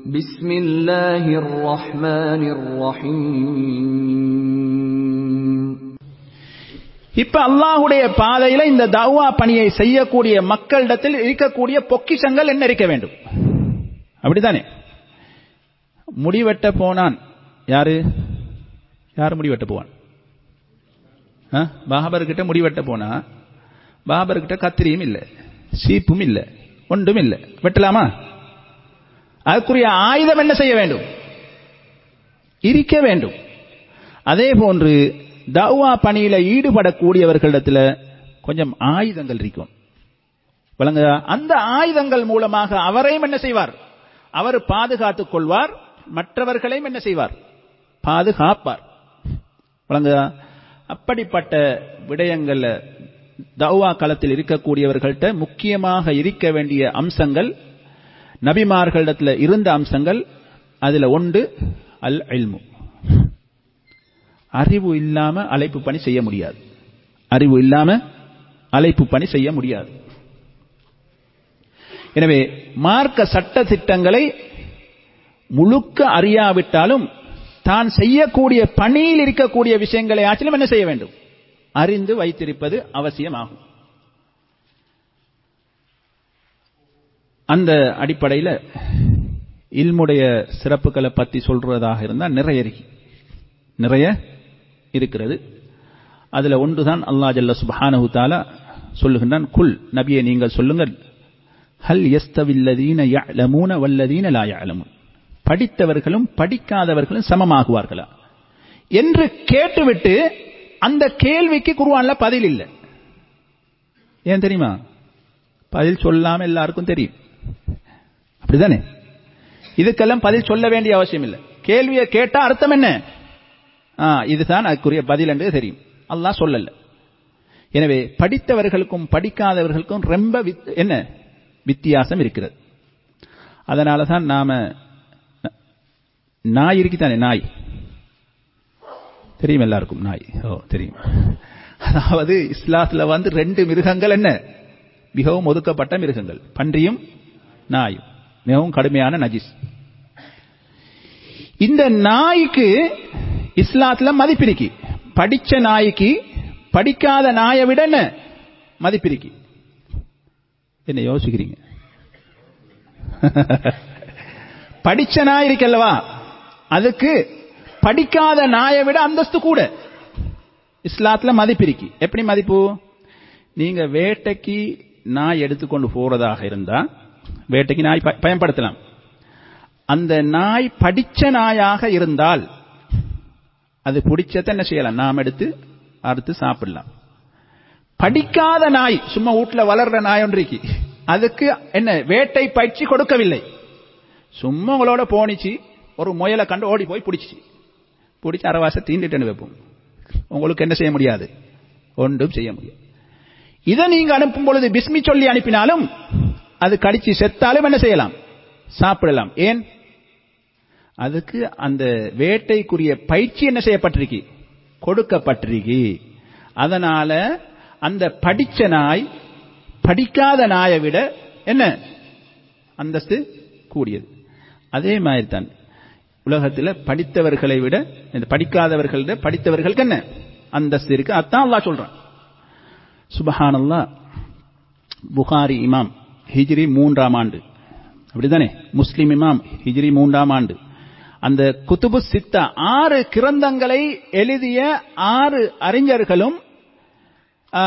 بسم الله الرحمن الرحيم இப்ப அல்லாஹுடைய பாதையில இந்த தௌவா பணியை செய்யக்கூடிய மக்களிடத்தில் இருக்கக்கூடிய பொக்கிஷங்கள் என்ன இருக்க வேண்டும் அப்படித்தானே முடிவெட்ட போனான் யாரு யார் முடிவெட்ட போவான் ஆ? பாபர்கிட்ட முடிவெட்ட போனா பாபர்கிட்ட கத்திரியும் இல்லை சீப்பும் இல்லை ஒன்றும் இல்லை வெட்டலாமா அதுக்குரிய ஆயுதம் என்ன செய்ய வேண்டும் இருக்க வேண்டும் அதே போன்று தௌவா பணியில ஈடுபடக்கூடியவர்களிடத்துல கொஞ்சம் ஆயுதங்கள் இருக்கும் வழங்குதா அந்த ஆயுதங்கள் மூலமாக அவரையும் என்ன செய்வார் அவர் பாதுகாத்துக் கொள்வார் மற்றவர்களையும் என்ன செய்வார் பாதுகாப்பார் வழங்குதா அப்படிப்பட்ட விடயங்கள்ல தௌவா களத்தில் இருக்கக்கூடியவர்கள்ட்ட முக்கியமாக இருக்க வேண்டிய அம்சங்கள் நபிமார்களிடத்துல இருந்த அம்சங்கள் அதுல ஒன்று அல் இல்மு அறிவு இல்லாம அழைப்பு பணி செய்ய முடியாது அறிவு இல்லாம அழைப்பு பணி செய்ய முடியாது எனவே மார்க்க சட்ட திட்டங்களை முழுக்க அறியாவிட்டாலும் தான் செய்யக்கூடிய பணியில் இருக்கக்கூடிய விஷயங்களை ஆற்றிலும் என்ன செய்ய வேண்டும் அறிந்து வைத்திருப்பது அவசியமாகும் அந்த அடிப்படையில் இல்முடைய சிறப்புகளை பற்றி சொல்றதாக இருந்தால் நிறைய இருக்கு நிறைய இருக்கிறது அதுல ஒன்றுதான் அல்லாஹ் ஜல்ல சுப்ஹானஹு தஆலா சொல்லுகின்றான் குல் நபியே நீங்கள் சொல்லுங்கள் ஹல் யஸ்தவில்லதீன யஅலமூன வல்லதீன லா யஅலமூன் படித்தவர்களும் படிக்காதவர்களும் சமமாகுவார்களா என்று கேட்டுவிட்டு அந்த கேள்விக்கு குர்ஆன்ல பதில் இல்லை ஏன் தெரியுமா பதில் சொல்லாம எல்லாருக்கும் தெரியும் அப்படிதானே இதுக்கெல்லாம் பதில் சொல்ல வேண்டிய அவசியம் இல்லை கேள்வியை கேட்டா அர்த்தம் என்ன ஆ, இதுதான் அதுக்குரிய பதில் என்று தெரியும் அல்லாஹ் சொல்லல எனவே படித்தவர்களுக்கும் படிக்காதவர்களுக்கும் ரொம்ப வித்- என்ன வித்தியாசம் இருக்கிறது அதனால தான் நாம நாய் இருக்குதானே நாய் தெரியும் எல்லாருக்கும் நாய் ஓ தெரியும் அதாவது இஸ்லாத்துல வந்து ரெண்டு மிருகங்கள் என்ன மிகவும் ஒதுக்கப்பட்ட மிருகங்கள் பன்றியும் நாயும் மிகவும் கடுமையான நஜிஸ் இந்த நாய்க்கு இஸ்லாத்துல மதிப்பிருக்கு படிச்ச நாய்க்கு படிக்காத நாயை விட என்ன மதிப்பிருக்கு என்ன யோசிக்கிறீங்க படிச்ச நாய் இருக்கல்லவா அதுக்கு படிக்காத நாயை விட அந்தஸ்து கூட இஸ்லாத்துல மதிப்பிருக்கு எப்படி மதிப்பு நீங்க வேட்டைக்கு நாய் எடுத்துக்கொண்டு போறதாக இருந்தா வேட்டைக்கு நாய் ப- பயன்படுத்தலாம் அந்த நாய் படிச்ச நாயாக இருந்தால் அது பிடிச்சத என்ன செய்யலாம் நாம் எடுத்து அறுத்து சாப்பிடலாம் படிக்காத நாய் சும்மா வீட்டுல வளர்ற நாய் ஒன்றைக்கு அதுக்கு என்ன வேட்டை பயிற்சி கொடுக்கவில்லை சும்மா உங்களோட போனிச்சு ஒரு முயலை கண்டு ஓடி போய் பிடிச்சிச்சு பிடிச்சி அரவாசை தீண்டிட்டு வைப்போம் உங்களுக்கு என்ன செய்ய முடியாது ஒன்றும் செய்ய முடியாது இதை நீங்க அனுப்பும் பொழுது பிஸ்மி சொல்லி அனுப்பினாலும் அது கடிச்சு செத்தாலும் என்ன செய்யலாம் சாப்பிடலாம் ஏன் அதுக்கு அந்த வேட்டைக்குரிய பயிற்சி என்ன செய்யப்பட்டிருக்கு கொடுக்கப்பட்டிருக்கு அதனால அந்த படிச்ச நாய் படிக்காத நாயை விட என்ன அந்தஸ்து கூடியது அதே மாதிரி தான் உலகத்தில் படித்தவர்களை விட இந்த படிக்காதவர்களை விட படித்தவர்களுக்கு என்ன அந்தஸ்து இருக்கு அதான் அல்லாஹ் சொல்றான் சுபஹானல்லா புகாரி இமாம் ஹிஜ்ரி மூன்றாம் ஆண்டு அப்படிதானே முஸ்லிம் இமாம் ஹிஜ்ரி மூன்றாம் ஆண்டு அந்த குத்துபு சித்தா ஆறு கிரந்தங்களை எழுதிய ஆறு அறிஞர்களும் ஆ,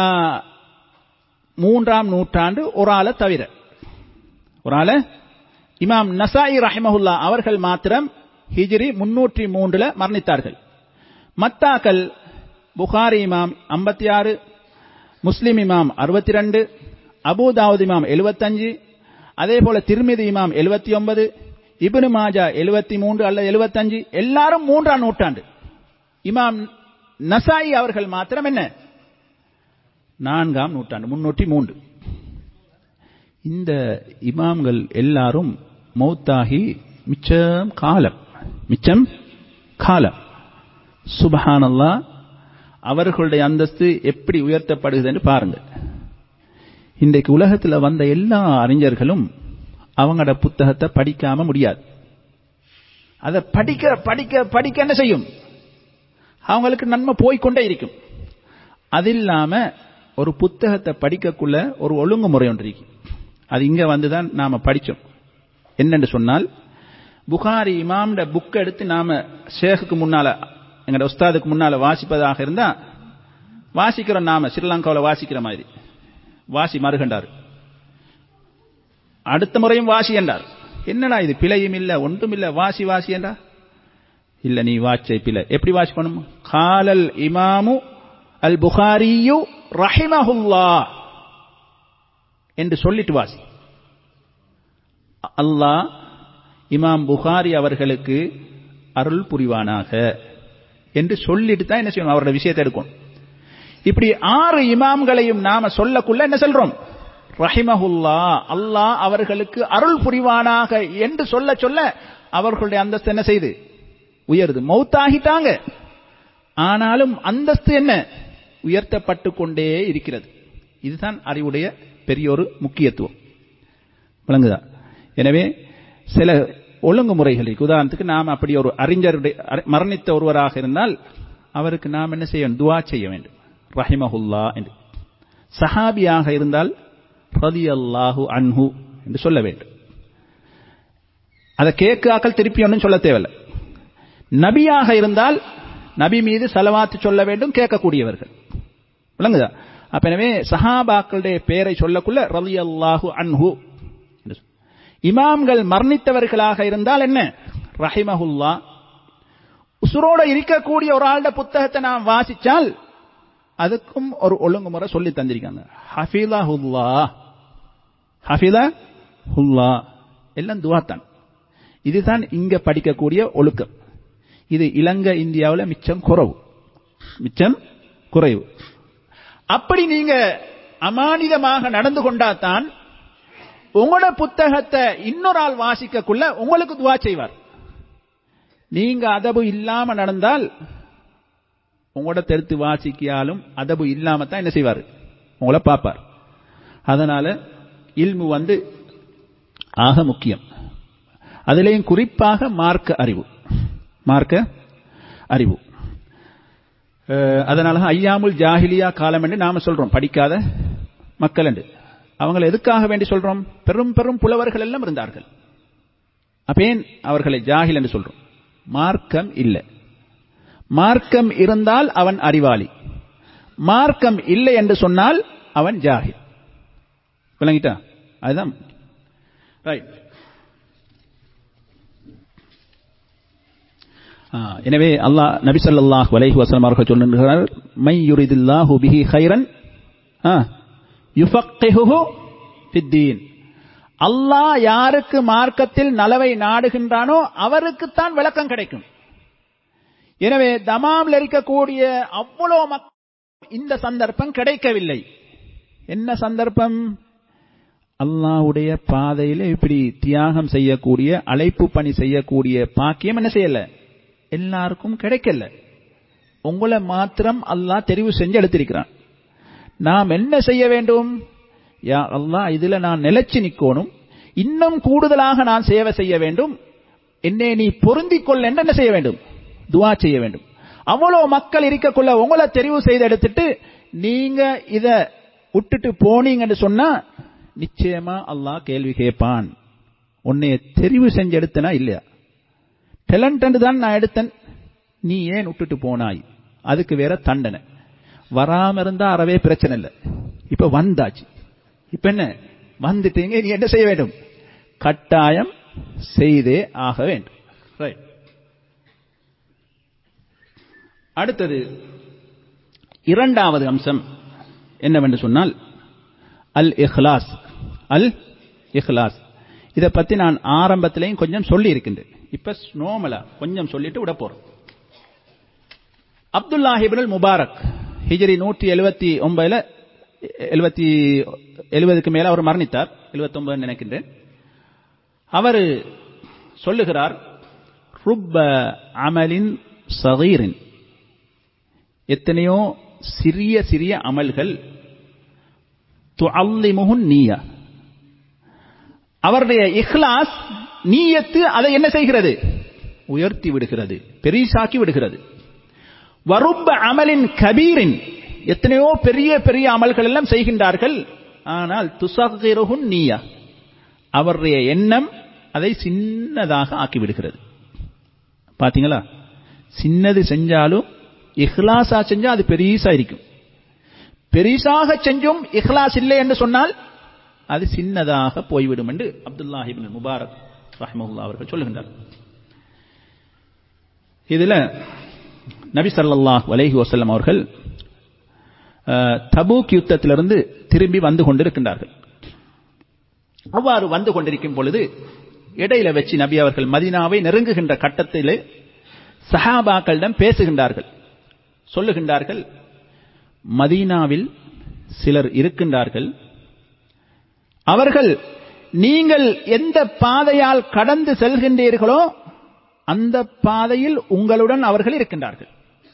மூன்றாம் நூற்றாண்டு ஒரு ஆளை தவிர ஒரு ஆளை இமாம் நசாயி ரஹிமஹுல்லா அவர்கள் மாத்திரம் ஹிஜ்ரி முன்னூற்றி மூன்றுல மரணித்தார்கள் மத்தாக்கள் புகாரி இமாம் ஐம்பத்தி ஆறு முஸ்லிம் இமாம் அறுபத்தி ரெண்டு அபூதாவுத் இமாம் எழுபத்தஞ்சு அதே போல திருமிதி இமாம் எழுபத்தி ஒன்பது இப்னு மாஜா எழுபத்தி மூன்று அல்லது எழுபத்தஞ்சு எல்லாரும் மூன்றாம் நூற்றாண்டு இமாம் நசாயி அவர்கள் மாத்திரம் என்ன நான்காம் நூற்றாண்டு முன்னூற்றி மூன்று இந்த இமாம்கள் எல்லாரும் மௌத்தாகி மிச்சம் காலம் மிச்சம் காலம் சுபஹானல்லா அவர்களுடைய அந்தஸ்து எப்படி உயர்த்தப்படுகிறது என்று பாருங்க இன்றைக்கு உலகத்தில் வந்த எல்லா அறிஞர்களும் அவங்களோட புத்தகத்தை படிக்காம முடியாது அதை படிக்க படிக்க படிக்க என்ன செய்யும் அவங்களுக்கு நன்மை போய்க்கொண்டே இருக்கும் அது இல்லாம ஒரு புத்தகத்தை படிக்கக்குள்ள ஒரு ஒழுங்குமுறை ஒன்று இருக்கு அது இங்க வந்துதான் நாம படிச்சோம் என்னன்னு சொன்னால் புகாரி இமாம்ட புக் எடுத்து நாம ஷேகுக்கு முன்னால எங்கட உஸ்தாதுக்கு முன்னால வாசிப்பதாக இருந்தா வாசிக்கிறோம் நாம ஸ்ரீலங்காவில் வாசிக்கிற மாதிரி வாசி மறுகண்டார் அடுத்த முறையும் வாசி என்றார் என்னடா இது பிழையும் இல்ல ஒன்றும் இல்ல வாசி வாசி என்றா இல்ல நீ வாச்சை பிழை எப்படி வாசிக்கணும் காலல் இமாமு அல் புகாரியு ரஹிமஹுல்லா என்று சொல்லிட்டு வாசி அல்லாஹ் இமாம் புகாரி அவர்களுக்கு அருள் புரிவானாக என்று சொல்லிட்டு தான் என்ன செய்யணும் அவரோட விஷயத்தை எடுக்கணும் இப்படி ஆறு இமாம்களையும் நாம சொல்லக்குள்ள என்ன சொல்றோம் ரஹிமஹுல்லா அல்லாஹ் அவர்களுக்கு அருள் புரிவானாக என்று சொல்ல சொல்ல அவர்களுடைய அந்தஸ்து என்ன செய்து உயருது மௌத்தாகிட்டாங்க ஆனாலும் அந்தஸ்து என்ன உயர்த்தப்பட்டு கொண்டே இருக்கிறது இதுதான் அறிவுடைய பெரிய ஒரு முக்கியத்துவம் விளங்குதா எனவே சில ஒழுங்குமுறைகள் இருக்கு உதாரணத்துக்கு நாம் அப்படி ஒரு அறிஞருடைய மரணித்த ஒருவராக இருந்தால் அவருக்கு நாம் என்ன செய்ய வேண்டும் துவா செய்ய வேண்டும் ரஹிமஹுல்லா என்று சஹாபியாக இருந்தால் ரதி அல்லாஹு அன்ஹு என்று சொல்ல வேண்டும் அதை கேட்காக்கள் திருப்பி ஒன்றும் சொல்ல தேவையில்லை நபியாக இருந்தால் நபி மீது செலவாத்து சொல்ல வேண்டும் கேட்கக்கூடியவர்கள் விளங்குதா அப்ப எனவே சஹாபாக்களுடைய பெயரை சொல்லக்குள்ள ரவி அல்லாஹு அன்ஹு இமாம்கள் மரணித்தவர்களாக இருந்தால் என்ன ரஹிமஹுல்லா உசுரோட இருக்கக்கூடிய ஒரு ஆளுடைய புத்தகத்தை நாம் வாசிச்சால் அதுக்கும் ஒரு ஒழுங்குமுறை சொல்லி தந்திருக்காங்க ஹஃபீலா ஹுல்லா ஹஃபீலா ஹுல்லா எல்லாம் துவாத்தான் இதுதான் இங்க படிக்கக்கூடிய ஒழுக்கம் இது இலங்கை இந்தியாவில் மிச்சம் குறவு மிச்சம் குறைவு அப்படி நீங்க அமானிதமாக நடந்து கொண்டாதான் உங்களோட புத்தகத்தை இன்னொரு ஆள் வாசிக்கக்குள்ள உங்களுக்கு துவா செய்வார் நீங்க அதபு இல்லாம நடந்தால் உங்களோட தெருத்து வாசிக்கியாலும் அதபு இல்லாம தான் என்ன செய்வார் உங்களை பார்ப்பார் அதனால இல்மு வந்து ஆக முக்கியம் அதிலேயும் குறிப்பாக மார்க்க அறிவு மார்க்க அறிவு அதனால ஐயாமுல் ஜாஹிலியா காலம் என்று நாம சொல்றோம் படிக்காத மக்கள் என்று அவங்களை எதுக்காக வேண்டி சொல்றோம் பெரும் பெரும் புலவர்கள் எல்லாம் இருந்தார்கள் அப்பேன் அவர்களை ஜாகில் என்று சொல்றோம் மார்க்கம் இல்லை மார்க்கம் இருந்தால் அவன் அறிவாளி மார்க்கம் இல்லை என்று சொன்னால் அவன் ஜாகில் விளங்கிட்டா அதுதான் ரைட் எனவே அல்லாஹ் நபி ஸல்லல்லாஹு அலைஹி வஸல்லம் அவர்கள் சொல்லுகிறார் மை யுரிதில்லாஹு பிஹி கைரன் யுஃபக்கிஹுஹு ஃபித்தீன் அல்லாஹ் யாருக்கு மார்க்கத்தில் நலவை நாடுகின்றானோ அவருக்குத்தான் விளக்கம் கிடைக்கும் எனவே தமாமில் இருக்கக்கூடிய அவ்வளோ மக்கள் இந்த சந்தர்ப்பம் கிடைக்கவில்லை என்ன சந்தர்ப்பம் அல்லாஹ்வுடைய பாதையில இப்படி தியாகம் செய்யக்கூடிய அழைப்பு பணி செய்யக்கூடிய பாக்கியம் என்ன செய்யல எல்லாருக்கும் கிடைக்கல உங்களை மாத்திரம் அல்லாஹ் தெரிவு செஞ்சு எடுத்திருக்கிறான் நாம் என்ன செய்ய வேண்டும் யா அல்லாஹ் இதுல நான் நிலைச்சு நிக்கணும் இன்னும் கூடுதலாக நான் சேவை செய்ய வேண்டும் என்னை நீ பொருந்திக் கொள்ள என்று என்ன செய்ய வேண்டும் துவா செய்ய வேண்டும் அவ்வளவு மக்கள் இருக்கக்குள்ள உங்களை தெரிவு செய்து எடுத்துட்டு நீங்க இத விட்டுட்டு போனீங்கன்னு சொன்னா நிச்சயமா அல்லாஹ் கேள்வி கேட்பான் உன்னைய தெரிவு செஞ்சு எடுத்தனா இல்லையா டேலண்ட் தான் நான் எடுத்தேன் நீ ஏன் விட்டுட்டு போனாய் அதுக்கு வேற தண்டனை வராம இருந்தா அறவே பிரச்சனை இல்லை இப்ப வந்தாச்சு இப்ப என்ன வந்துட்டீங்க நீ என்ன செய்ய வேண்டும் கட்டாயம் செய்தே ஆக வேண்டும் ரைட் அடுத்தது இரண்டாவது அம்சம் என்னவென்று சொன்னால் அல் இஹ்லாஸ் அல் இஹ்லாஸ் இதை பத்தி நான் ஆரம்பத்திலையும் கொஞ்சம் சொல்லி இருக்கின்றேன் இப்ப ஸ்னோமலா கொஞ்சம் சொல்லிட்டு விட போறோம் அப்துல்லாஹிபின் முபாரக் ஹிஜரி நூற்றி எழுபத்தி ஒன்பதுல எழுபத்தி எழுபதுக்கு மேல அவர் மரணித்தார் எழுபத்தி ஒன்பது நினைக்கின்றேன் அவர் சொல்லுகிறார் ருப்ப அமலின் சகீரின் எத்தனையோ சிறிய சிறிய அமல்கள் துஅல்லிமுஹுன் நீயா அவருடைய இஹ்லாஸ் நீயத்து அதை என்ன செய்கிறது உயர்த்தி விடுகிறது பெரிசாக்கி விடுகிறது வருப்ப அமலின் கபீரின் எத்தனையோ பெரிய பெரிய அமல்கள் எல்லாம் செய்கின்றார்கள் ஆனால் துசகிரகுன் நீயா அவருடைய எண்ணம் அதை சின்னதாக ஆக்கிவிடுகிறது பாத்தீங்களா சின்னது செஞ்சாலும் இஹ்லாஸா செஞ்சா அது பெரியசா இருக்கும் பெரிசாக செஞ்சும் இஹ்லாஸ் இல்லை என்று சொன்னால் அது சின்னதாக போய்விடும் என்று அப்துல்லாஹிபின் முபாரக் ரஹ்மஹுல்லா அவர்கள் சொல்லுகின்றார் இதுல நபி ஸல்லல்லாஹு அலைஹி வஸல்லம் அவர்கள் அஹ், தபூக் யுத்தத்திலிருந்து திரும்பி வந்து கொண்டிருக்கின்றார்கள் அவ்வாறு வந்து கொண்டிருக்கும் பொழுது இடையில வச்சு நபி அவர்கள் மதீனாவை நெருங்குகின்ற கட்டத்திலே சஹாபாக்களிடம் பேசுகின்றார்கள் சொல்லுகின்றார்கள் மதீனாவில் சிலர் இருக்கின்றார்கள் அவர்கள் நீங்கள் எந்த பாதையால் கடந்து செல்கின்றீர்களோ அந்த பாதையில் உங்களுடன் அவர்கள் இருக்கின்றார்கள்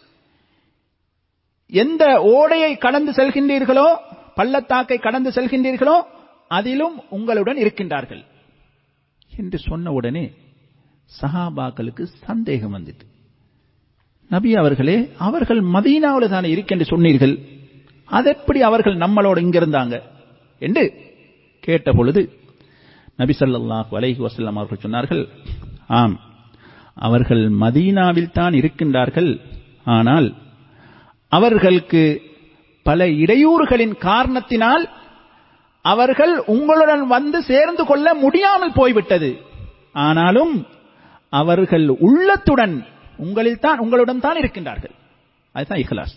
எந்த ஓடையை கடந்து செல்கின்றீர்களோ பள்ளத்தாக்கை கடந்து செல்கின்றீர்களோ அதிலும் உங்களுடன் இருக்கின்றார்கள் என்று சொன்ன உடனே சஹாபாக்களுக்கு சந்தேகம் வந்துட்டு நபி அவர்களே அவர்கள் மதீனாவில் தானே இருக்கென்று சொன்னீர்கள் அதெப்படி அவர்கள் நம்மளோட இங்க இருந்தாங்க என்று கேட்ட பொழுது நபி ஸல்லல்லாஹு அலைஹி வஸல்லம் அவர்கள் சொன்னார்கள் ஆம் அவர்கள் மதீனாவில் தான் இருக்கின்றார்கள் ஆனால் அவர்களுக்கு பல இடையூறுகளின் காரணத்தினால் அவர்கள் உங்களுடன் வந்து சேர்ந்து கொள்ள முடியாமல் போய்விட்டது ஆனாலும் அவர்கள் உள்ளத்துடன் உங்களில் தான் உங்களுடன் தான் இருக்கின்றார்கள் அதுதான் இஹ்லாஸ்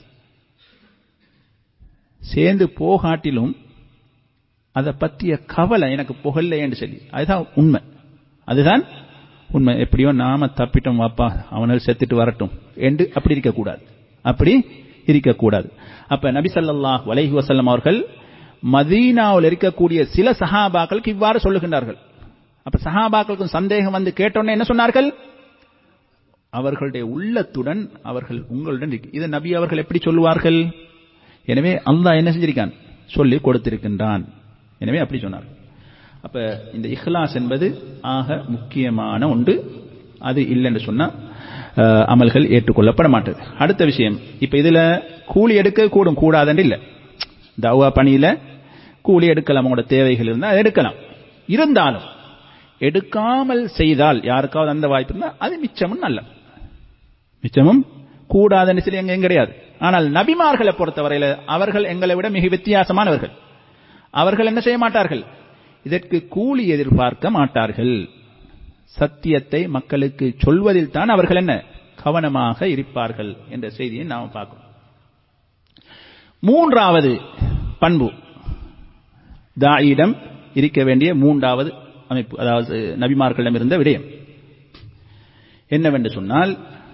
சேர்ந்து போகாட்டிலும் அதை பற்றிய கவலை எனக்கு புகழல என்று சொல்லி அதுதான் உண்மை அதுதான் உண்மை எப்படியோ நாம தப்பிட்டோம் வாப்பா அவனால் செத்துட்டு வரட்டும் என்று அப்படி இருக்கக்கூடாது அப்படி இருக்கக்கூடாது அப்ப நபி ஸல்லல்லாஹு அலைஹி வஸல்லம் அவர்கள் மதீனாவில் இருக்கக்கூடிய சில சஹாபாக்களுக்கு இவ்வாறு சொல்லுகின்றார்கள் அப்ப சஹாபாக்களுக்கும் சந்தேகம் வந்து கேட்டோன்னே என்ன சொன்னார்கள் அவர்களுடைய உள்ளத்துடன் அவர்கள் உங்களுடன் இருக்கு இதை நபி அவர்கள் எப்படி சொல்லுவார்கள் எனவே அல்லாஹ் என்ன செஞ்சிருக்கான் சொல்லி கொடுத்திருக்கின்றான் எனவே அப்படி சொன்னார் அப்ப இந்த இஹ்லாஸ் என்பது ஆக முக்கியமான ஒன்று அது இல்லைன்னு சொன்னா அஹ், அமல்கள் ஏற்றுக்கொள்ளப்பட மாட்டது அடுத்த விஷயம் இப்ப இதுல கூலி எடுக்க கூடும் கூடாதுன்னு இல்லை தவா பணியில கூலி எடுக்கலாம் உங்களோட தேவைகள் இருந்தால் அதை எடுக்கலாம் இருந்தாலும் எடுக்காமல் செய்தால் யாருக்காவது அந்த வாய்ப்பு இருந்தால் அது மிச்சமும் நல்ல மிச்சமும் கூடாதுன்னு சொல்லி எங்க கிடையாது ஆனால் நபிமார்களை பொறுத்தவரையில அவர்கள் எங்களை விட மிக வித்தியாசமானவர்கள் அவர்கள் என்ன செய்ய மாட்டார்கள் இதற்கு கூலி எதிர்பார்க்க மாட்டார்கள் சத்தியத்தை மக்களுக்கு சொல்வதில் தான் அவர்கள் என்ன கவனமாக இருப்பார்கள் என்ற செய்தியை நாம் பார்க்கிறோம் மூன்றாவது பண்பு தாயிடம் இருக்க வேண்டிய மூன்றாவது அமைப்பு அதாவது நபிமார்களிடம் இருந்த விடயம் என்னவென்று சொன்னால்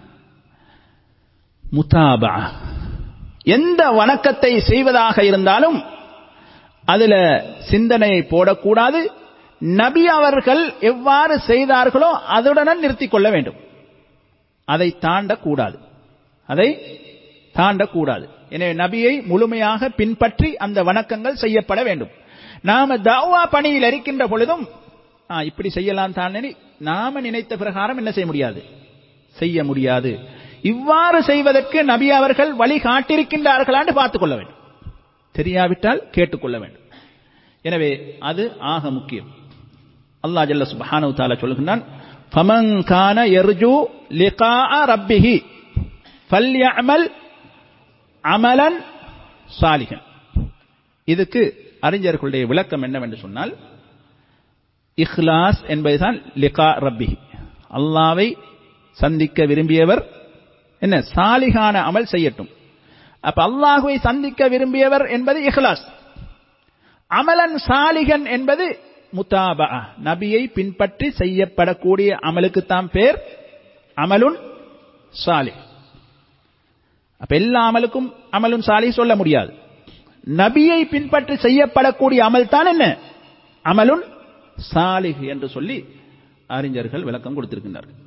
முதாபா எந்த வணக்கத்தை செய்வதாக இருந்தாலும் அதுல சிந்தனையை போடக்கூடாது நபி அவர்கள் எவ்வாறு செய்தார்களோ அதுடன் நிறுத்திக் கொள்ள வேண்டும் அதை தாண்டக்கூடாது அதை தாண்டக்கூடாது எனவே நபியை முழுமையாக பின்பற்றி அந்த வணக்கங்கள் செய்யப்பட வேண்டும் நாம தாவா பணியில் இருக்கின்ற பொழுதும் ஆ, இப்படி செய்யலாம் தான் நாம நினைத்த பிரகாரம் என்ன செய்ய முடியாது செய்ய முடியாது இவ்வாறு செய்வதற்கு நபி அவர்கள் வழி காட்டியிருக்கின்றார்களான்னு பார்த்துக் கொள்ள வேண்டும் தெரியாவிட்டால் கேட்டுக்கொள்ள வேண்டும் எனவே அது ஆக முக்கியம் அல்லாஹ் ஜல்ல சுப்ஹானஹு தஆலா சொல்லுகின்றான் ஃபமன் கான யர்ஜு லிகாஅ ரப்பிஹி ஃபல்யஅமல் அமலன் சாலிஹன் இதுக்கு அறிஞர்களுடைய விளக்கம் என்னவென்று சொன்னால் இஹ்லாஸ் என்பதுதான் லிகா ரப்பிஹி அல்லாவை சந்திக்க விரும்பியவர் என்ன சாலிகான அமல் செய்யட்டும் அப்ப அல்லாஹுவை சந்திக்க விரும்பியவர் என்பது இஹ்லாஸ் அமலன் சாலிகன் என்பது முத்தாபா நபியை பின்பற்றி செய்யப்படக்கூடிய அமலுக்குத்தான் பேர் அமலுன் சாலி அப்ப எல்லா அமலுக்கும் அமலுன் சாலி சொல்ல முடியாது நபியை பின்பற்றி செய்யப்படக்கூடிய அமல் தான் என்ன அமலுன் சாலிஹ் என்று சொல்லி அறிஞர்கள் விளக்கம் கொடுத்திருக்கின்றார்கள்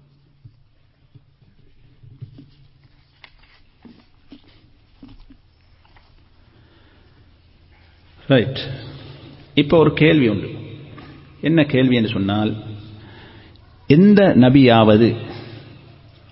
ரைட் இப்போ ஒரு கேள்வி உண்டு என்ன கேள்வி என்று சொன்னால் எந்த நபியாவது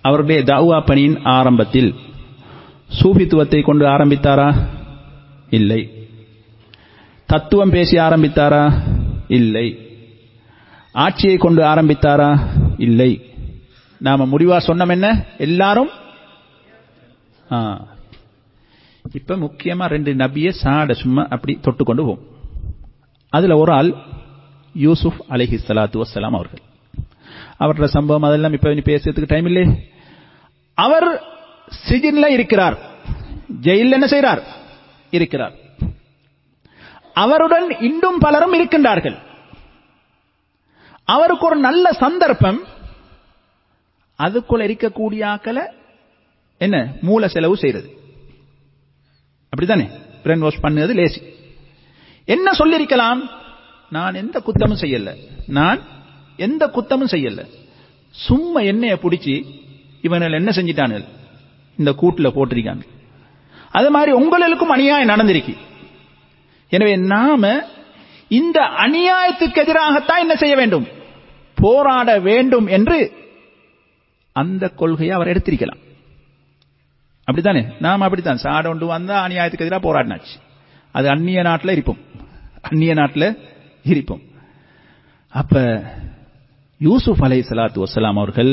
அவருடைய தௌவா பணியின் ஆரம்பத்தில் சூஃபித்துவத்தை கொண்டு ஆரம்பித்தாரா இல்லை தத்துவம் பேசி ஆரம்பித்தாரா இல்லை ஆட்சியை கொண்டு ஆரம்பித்தாரா இல்லை நாம முடிவா சொன்னோம் என்ன எல்லாரும் ஆ. இப்ப முக்கியமா ரெண்டு நபிய சாட சும்மா அப்படி தொட்டு கொண்டு போகும் அதுல ஒரு ஆள் யூசுப் அலைஹி ஸலாத்து வஸ்ஸலாம் அவர்கள் அவரோட சம்பவம் அதெல்லாம் இப்ப இனி பேசுறதுக்கு டைம் இல்லை அவர் சிஜின்ல இருக்கிறார் ஜெயிலில் என்ன செய்கிறார் இருக்கிறார் அவருடன் இன்னும் பலரும் இருக்கின்றார்கள் அவருக்கு ஒரு நல்ல சந்தர்ப்பம் அதுக்குள்ள இருக்கக்கூடிய ஆக்களை என்ன மூல செலவு செய்யறது அப்படித்தானே பிரெயின் வாஷ் பண்ணுறது லேசி என்ன சொல்லிருக்கலாம் நான் எந்த குத்தமும் செய்யல நான் எந்த குத்தமும் செய்யல சும்மா எண்ணெயை பிடிச்சி இவனுகள் என்ன செஞ்சிட்டானுகள் இந்த கூட்டுல போட்டிருக்காங்க அது மாதிரி உங்களுக்கும் அநியாயம் நடந்திருக்கு எனவே நாம இந்த அநியாயத்துக்கு எதிராகத்தான் என்ன செய்ய வேண்டும் போராட வேண்டும் என்று அந்த கொள்கையை அவர் எடுத்திருக்கலாம் அப்படித்தானே நாம் அப்படித்தான் சாட ஒன்று வந்தா அநியாயத்துக்கு எதிராக போராடினாச்சு அது அந்நிய நாட்டில் இருப்போம் அந்நிய நாட்டில் இருப்போம் அப்ப யூசுப் அலை சலாத்து வசலாம் அவர்கள்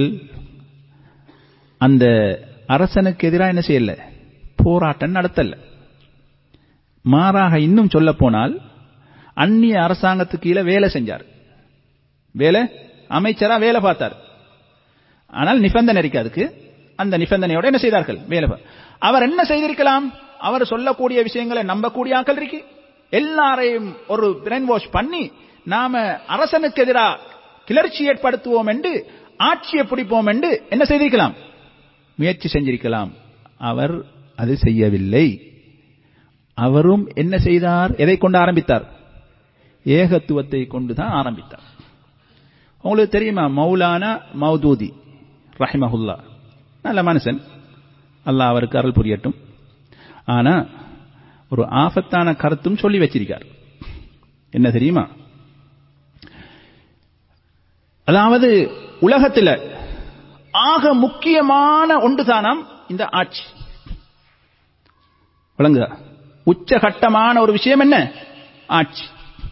அந்த அரசனுக்கு எதிராக என்ன செய்யல போராட்டம் நடத்தல மாறாக இன்னும் சொல்ல போனால் அந்நிய அரசாங்கத்துக்கு கீழே வேலை செஞ்சார் வேலை அமைச்சரா வேலை பார்த்தார் ஆனால் நிபந்தனை இருக்கு அதுக்கு அந்த நிபந்தனையோட என்ன செய்தார்கள் வேலை பா- அவர் என்ன செய்திருக்கலாம் அவர் சொல்லக்கூடிய விஷயங்களை நம்பக்கூடிய ஆக்கள் இருக்கு எல்லாரையும் ஒரு பிரெயின் வாஷ் பண்ணி நாம அரசனுக்கு எதிராக கிளர்ச்சி ஏற்படுத்துவோம் என்று ஆட்சியை பிடிப்போம் என்று என்ன செய்திருக்கலாம் முயற்சி செஞ்சிருக்கலாம் அவர் அது செய்யவில்லை அவரும் என்ன செய்தார் எதை கொண்டு ஆரம்பித்தார் ஏகத்துவத்தை கொண்டு தான் ஆரம்பித்தார் உங்களுக்கு தெரியுமா மௌலானா மௌதூதி ரஹிமஹுல்லா நல்ல மனுஷன் அல்லாஹ் அவருக்கு அருள் புரியட்டும் ஆனா ஒரு ஆபத்தான கருத்தும் சொல்லி வச்சிருக்கார் என்ன தெரியுமா அதாவது உலகத்தில் ஆக முக்கியமான ஒன்றுதானாம் இந்த ஆட்சி விளங்குதா உச்சகட்டமான ஒரு விஷயம் என்ன ஆட்சி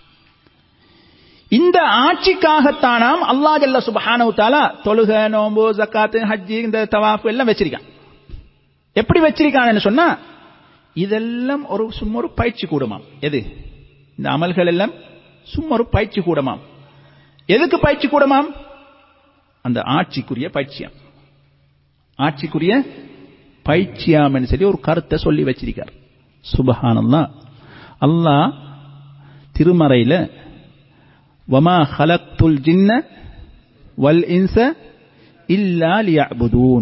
இந்த ஆட்சிக்காகத்தானாம் அல்லா ஜல்ல சுபஹானஹு தஆலா தொழுக நோம்பு ஜக்காத்து ஹஜ்ஜி இந்த தவாஃப் எல்லாம் வச்சிருக்கான் எப்படி வச்சிருக்கான்னு சொன்னா இதெல்லாம் ஒரு சும்மா ஒரு பயிற்சி கூடமாம் எது இந்த அமல்கள் எல்லாம் சும்மா ஒரு பயிற்சி கூடமாம் எதுக்கு பயிற்சி கூடமாம் அந்த ஆட்சிக்குரிய பயிற்சியாம் ஆட்சிக்குரிய பயிற்சியாம்னு சொல்லி ஒரு கருத்தை சொல்லி வச்சிருக்கார் சுபஹானல்லா அல்லாஹ் திருமறையில வமா ஹலக்துல் ஜின்ன வல் இன்ச இல்லா லியஅபுதூன்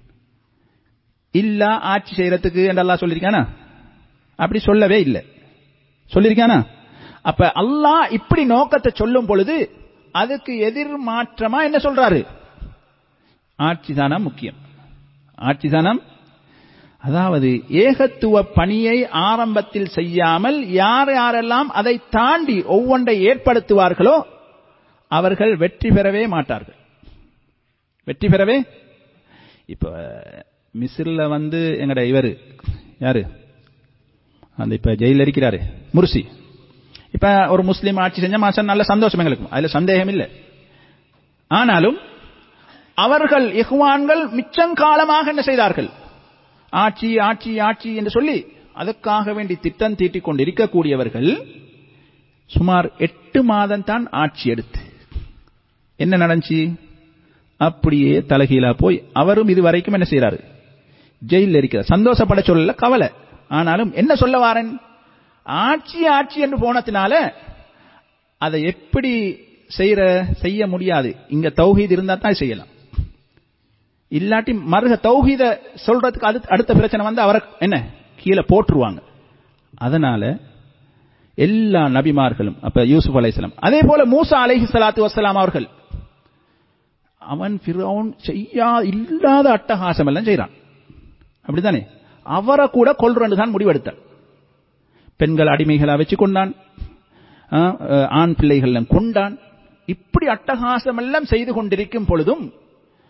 இல்லா ஆட்சி செய்யறதுக்கு என்று அல்லாஹ் சொல்லியிருக்கானா அப்படி சொல்லவே இல்லை சொல்லியிருக்கானா அப்ப அல்லாஹ் இப்படி நோக்கத்தை சொல்லும் பொழுது அதுக்கு எதிர் மாற்றமா என்ன சொல்றாரு ஆட்சிதானம் முக்கியம் ஆட்சிதானம் அதாவது ஏகத்துவ பணியை ஆரம்பத்தில் செய்யாமல் யார் யாரெல்லாம் அதை தாண்டி ஒவ்வொன்றை ஏற்படுத்துவார்களோ அவர்கள் வெற்றி பெறவே மாட்டார்கள் வெற்றி பெறவே இப்ப மிஸ்ரில் வந்து எங்கட இவர் யாரு அந்த இப்ப ஜெயிலில் இருக்கிறாரு முர்சி இப்ப ஒரு முஸ்லீம் ஆட்சி செஞ்ச மாசம் நல்ல சந்தோஷம் எங்களுக்கு அதுல சந்தேகம் இல்லை ஆனாலும் அவர்கள் இஹ்வான்கள் மிச்சங்காலமாக என்ன செய்தார்கள் ஆட்சி ஆட்சி ஆட்சி என்று சொல்லி அதற்காக வேண்டி திட்டம் தீட்டிக் கொண்டிருக்கக்கூடியவர்கள் சுமார் எட்டு மாதம் தான் ஆட்சி எடுத்து என்ன நடந்துச்சு அப்படியே தலகீழா போய் அவரும் இது வரைக்கும் என்ன செய்யறாரு ஜெயிலில் இருக்கிறார் சந்தோஷப்பட சொல்லல கவலை ஆனாலும் என்ன சொல்ல வாரன் ஆட்சி ஆட்சி என்று போனதுனால அதை எப்படி செய்யற செய்ய முடியாது இங்க தௌஹீத் இருந்தா தான் செய்யலாம் இல்லாட்டி மருக தௌஹீத சொல்றதுக்கு அடுத்த அடுத்த பிரச்சனை வந்து அவரை என்ன கீழே போட்டுருவாங்க அதனால எல்லா நபிமார்களும் அப்ப யூசுப் அலைஹிஸ்ஸலாம் அதே போல மூசா அலைஹி ஸலாத்து வஸ்ஸலாம் அவர்கள் அவன் ஃபிரௌன் செய்யா இல்லாத அட்டகாசம் எல்லாம் செய்றான் அப்படித்தானே அவரை கூட கொல்றன்னு தான் முடிவெடுத்தான் பெண்கள் அடிமைகளா வச்சு கொண்டான் ஆ, ஆண் பிள்ளைகள் கொண்டான் இப்படி அட்டகாசம் எல்லாம் செய்து கொண்டிருக்கும் பொழுதும்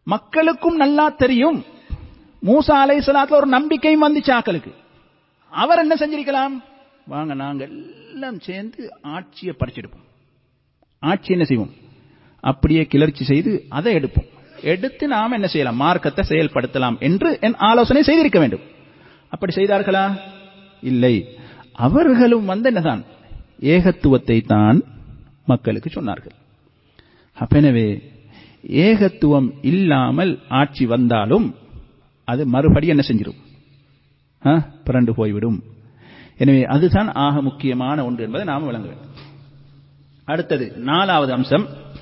மக்களுக்கும் நல்லா தெரியும் மூசா அலைஹிஸ்ஸலாத்துல ஒரு நம்பிக்கையும் வந்துச்சு ஆக்களுக்கு அவர் என்ன செஞ்சிருக்கலாம் வாங்க நாங்க எல்லாம் சேர்ந்து ஆட்சியை பறிச்செடுப்போம் ஆட்சி என்ன செய்வோம் அப்படியே கிளர்ச்சி செய்து அதை எடுப்போம் எடுத்து நாம் என்ன செய்யலாம் மார்க்கத்தை செயல்படுத்தலாம் என்று என் ஆலோசனை செய்திருக்க வேண்டும் அப்படி செய்தார்களா இல்லை அவர்களும் வந்து என்னதான் ஏகத்துவத்தை தான் மக்களுக்கு சொன்னார்கள் அப்ப எனவே ஏகத்துவம் இல்லாமல் ஆட்சி வந்தாலும் அது மறுபடி என்ன செஞ்சிடும் ஆ, பிறண்டு போய்விடும் எனவே அதுதான் ஆக முக்கியமான ஒன்று என்பதை நாம் விளங்க வேண்டும் அடுத்தது நாலாவது அம்சம்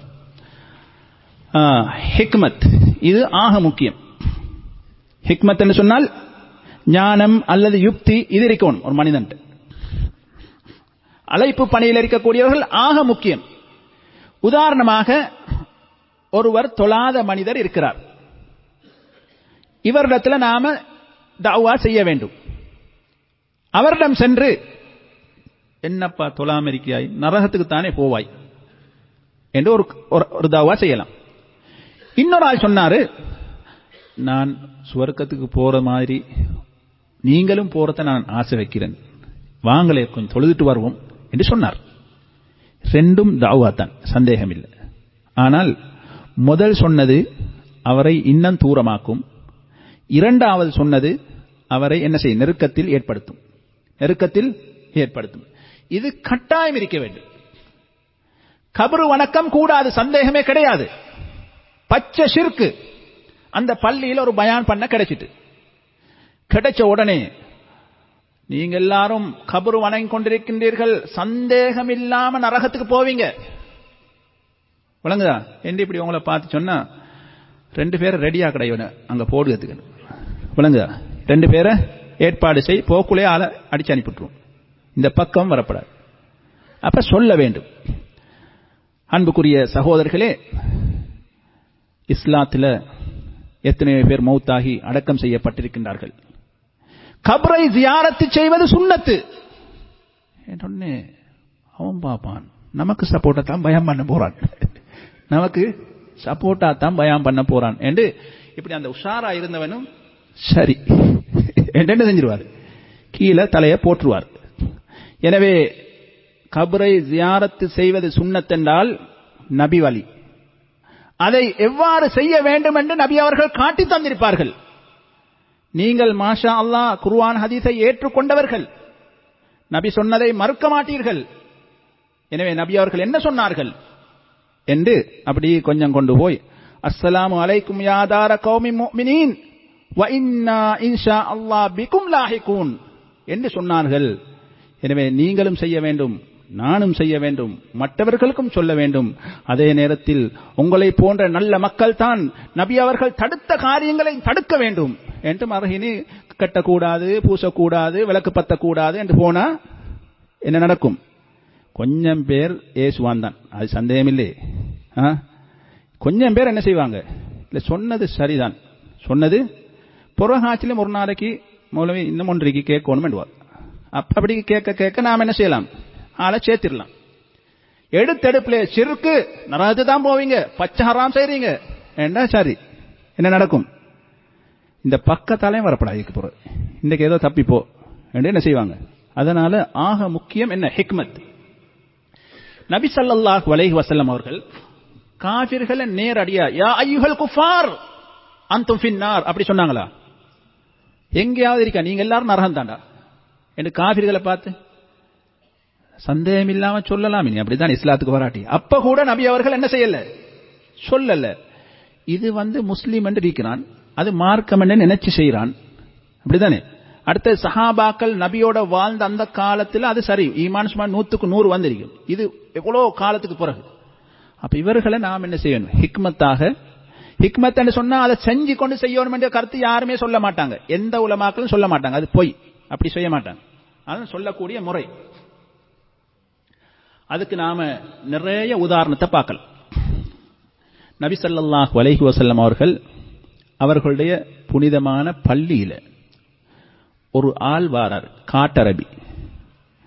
ஆ, ஹிக்மத் இது ஆக முக்கியம் ஹிக்மத் என்று சொன்னால் ஞானம் அல்லது யுக்தி இது இருக்கணும் ஒரு மனிதன் அழைப்பு பணியில் இருக்கக்கூடியவர்கள் ஆக முக்கியம் உதாரணமாக ஒருவர் தொழாத மனிதர் இருக்கிறார் இவரிடத்தில் நாம தாவா செய்ய வேண்டும் அவரிடம் சென்று என்னப்பா தொழாம இருக்கியாய் நரகத்துக்கு தானே போவாய் என்று ஒரு ஒரு- ஒரு தாவா செய்யலாம் இன்னொரு ஆள் சொன்னாரு நான் சுவர்க்கத்துக்கு போற மாதிரி நீங்களும் போறத நான் ஆசை வைக்கிறேன் வாங்களே கொஞ்சம் தொழுதுட்டு வருவோம் என்று சொன்னார் ரெண்டும் தாவா தான் சந்தேகம் இல்லை ஆனால் முதல் சொன்னது அவரை இன்னும் தூரமாக்கும் இரண்டாவது சொன்னது அவரை என்ன செய்யும் நெருக்கத்தில் ஏற்படுத்தும் நெருக்கத்தில் ஏற்படுத்தும் இது கட்டாயம் இருக்க வேண்டும் கபரு வணக்கம் கூடாது சந்தேகமே கிடையாது பச்சை ஷிர்கு அந்த பள்ளியில் ஒரு பயான் பண்ண கிடைச்சிட்டு கிடைச்ச உடனே நீங்க எல்லாரும் கபரு வணங்கி கொண்டிருக்கின்றீர்கள் சந்தேகம் இல்லாம நரகத்துக்கு போவீங்க விளங்குதா என்று இப்படி உங்களை பார்த்து சொன்னா ரெண்டு பேரை ரெடியா கிடையாது அங்க போடுறதுக்கு விளங்குதா ரெண்டு பேரை ஏற்பாடு செய் போக்குள்ளே ஆளை அடிச்சு அனுப்பிட்டுருவோம் இந்த பக்கம் வரப்படாது அப்ப சொல்ல வேண்டும் அன்புக்குரிய சகோதரர்களே இஸ்லாத்தில் எத்தனை பேர் மௌத்தாகி அடக்கம் செய்யப்பட்டிருக்கின்றார்கள் கபரை ஜியாரத்து செய்வது சுண்ணத்து உடனே அவன் பார்ப்பான் நமக்கு சப்போர்ட்டா தான் பயம் பண்ண போறான் நமக்கு சப்போர்ட்டா தான் பயம் பண்ண போறான் என்று இப்படி அந்த உஷாரா இருந்தவனும் சரி என்று என்ன செஞ்சிருவார் கீழே தலையை போற்றுவார் எனவே கபரை ஜியாரத்து செய்வது சுண்ணத்தென்றால் நபி வழி அதை எவ்வாறு செய்ய வேண்டும் என்று நபி அவர்கள் காட்டி தந்திருப்பார்கள் நீங்கள் மாஷா அல்லாஹ் குர்ஆன் ஹதீஸை ஏற்றுக்கொண்டவர்கள் நபி சொன்னதை மறுக்க மாட்டீர்கள் எனவே நபி அவர்கள் என்ன சொன்னார்கள் என்று அப்படி கொஞ்சம் கொண்டு போய் அஸ்ஸலாமு அலைக்கும் யாதார கௌமி முஃமினீன் வ இன்னா இன்ஷா அல்லாஹ் பிகும் லாஹிகூன் என்று சொன்னார்கள் எனவே நீங்களும் செய்ய வேண்டும் நானும் செய்ய வேண்டும் மற்றவர்களுக்கும் சொல்ல வேண்டும் அதே நேரத்தில் உங்களை போன்ற நல்ல மக்கள் தான் நபி அவர்கள் தடுத்த காரியங்களை தடுக்க வேண்டும் என்று மரகினி கட்டக்கூடாது பூசக்கூடாது விளக்கு பத்தக்கூடாது என்று போனா என்ன நடக்கும் கொஞ்சம் பேர் ஏசுவான் தான் அது சந்தேகம் இல்லை ஆ? கொஞ்சம் பேர் என்ன செய்வாங்க இல்ல சொன்னது சரிதான் சொன்னது புறகாட்சியிலும் ஒரு நாளைக்கு மூலமே இன்னும் ஒன்றைக்கு கேட்கணும் என்றுவார் அப்ப அப்படி கேட்க கேட்க நாம் என்ன செய்யலாம் ஆளை சேர்த்திடலாம் எடுத்தெடுப்புல சிறுக்கு நரகத்து தான் போவீங்க பச்சை ஹராம் செய்றீங்க என்ன சரி என்ன நடக்கும் இந்த பக்கத்தாலையும் வரப்படாது இதுக்கு பிறகு இன்னைக்கு ஏதோ தப்பிப்போ என்று என்ன செய்வாங்க அதனால ஆக முக்கியம் என்ன ஹிக்மத் நபி ஸல்லல்லாஹு அலைஹி வஸல்லம் அவர்கள் காஃபிர்களை நேரடியா யா ஐயுஹல் குஃபார் அன்தும் ஃபின்னார் அப்படி சொன்னாங்களா எங்கேயாவது இருக்கா நீங்க எல்லாரும் நரகம் தாண்டா என்று காஃபிர்களை பார்த்து சந்தேகம் இல்லாம சொல்லலாம் நீ அப்படிதான் இஸ்லாத்துக்கு வராட்டி அப்ப கூட நபி அவர்கள் என்ன செய்யல சொல்லல இது வந்து முஸ்லீம் என்று இருக்கிறான் அது மார்க்கம் என்று நினைச்சு செய்யறான் அப்படிதானே அடுத்த சஹாபாக்கள் நபியோட வாழ்ந்த அந்த காலத்தில் அது சரி ஈமான் சுமார் நூத்துக்கு நூறு வந்திருக்கும் இது எவ்வளோ காலத்துக்கு பிறகு அப்ப இவர்களை நாம் என்ன செய்யணும் ஹிக்மத்தாக ஹிக்மத் என்று சொன்னா அதை செஞ்சு கொண்டு செய்யணும் என்ற கருத்து யாருமே சொல்ல மாட்டாங்க எந்த உலமாக்களும் சொல்ல மாட்டாங்க அது பொய் அப்படி செய்ய மாட்டாங்க அதான் சொல்லக்கூடிய முறை அதுக்கு நாம நிறைய உதாரணத்தை பார்க்கலாம் நபி ஸல்லல்லாஹு அலைஹி வஸல்லம் அவர்கள் அவர்களுடைய புனிதமான பள்ளியில ஒரு ஆள் வாரார் காட்டரபி